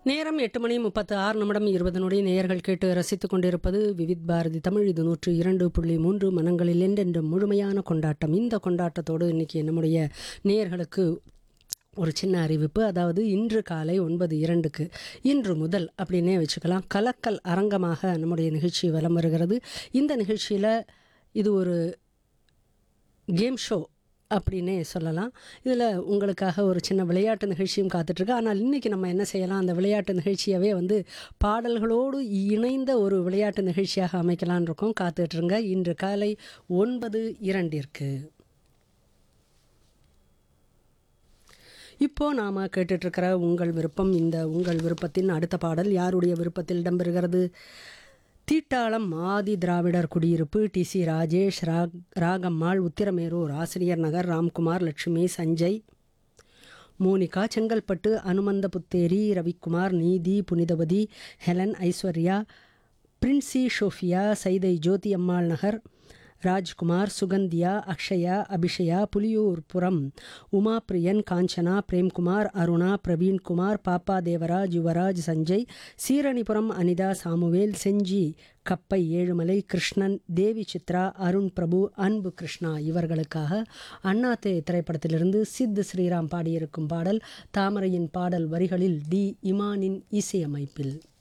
நேரம் எட்டு மணி முப்பத்து ஆறு நிமிடம் இருபது நொடி நேயர்கள் கேட்டு ரசித்துக் கொண்டிருப்பது விவித் பாரதி தமிழ் இது நூற்று இரண்டு புள்ளி மூன்று மனங்களில் என்றென்று முழுமையான கொண்டாட்டம் இந்த கொண்டாட்டத்தோடு இன்னைக்கு நம்முடைய நேயர்களுக்கு ஒரு சின்ன அறிவிப்பு அதாவது இன்று காலை ஒன்பது இரண்டுக்கு இன்று முதல் அப்படின்னே வச்சுக்கலாம் கலக்கல் அரங்கமாக நம்முடைய நிகழ்ச்சி வலம் வருகிறது இந்த நிகழ்ச்சியில் இது ஒரு கேம் ஷோ அப்படின்னே சொல்லலாம் இதில் உங்களுக்காக ஒரு சின்ன விளையாட்டு நிகழ்ச்சியும் காத்துட்ருக்கு ஆனால் இன்றைக்கி நம்ம என்ன செய்யலாம் அந்த விளையாட்டு நிகழ்ச்சியவே வந்து பாடல்களோடு இணைந்த ஒரு விளையாட்டு நிகழ்ச்சியாக அமைக்கலான் இருக்கோம் காத்துட்ருங்க இன்று காலை ஒன்பது இரண்டிற்கு இப்போ நாம் கேட்டுட்ருக்கிற உங்கள் விருப்பம் இந்த உங்கள் விருப்பத்தின் அடுத்த பாடல் யாருடைய விருப்பத்தில் இடம்பெறுகிறது தீட்டாளம் ஆதி திராவிடர் குடியிருப்பு டி சி ராஜேஷ் ராக் Ragammal Uthiramerur Asiriyar Nagar Ramkumar Lakshmi Sanjay Monica Chengalpattu Hanumantha Putheri Ravikumar Neethi Punithavathi Helen Aishwarya Princy Sophia Saidai Jothi Ammal Nagar Rajkumar Sugandhiya Akshaya Abhishaya Puliyurpuram Uma Priyan Kanchana Premkumar Aruna Praveenkumar Pappa Devaraj Yuvaraj Sanjay Seeranipuram Anitha Samuel Senji Kappai Ezhumalai Krishnan தேவி சித்ரா அருண் பிரபு அன்பு கிருஷ்ணா இவர்களுக்காக அண்ணாத்தே திரைப்படத்திலிருந்து சித்து ஸ்ரீராம் பாடியிருக்கும் பாடல் தாமரையின் பாடல் வரிகளில் டி இமானின் இசையமைப்பில்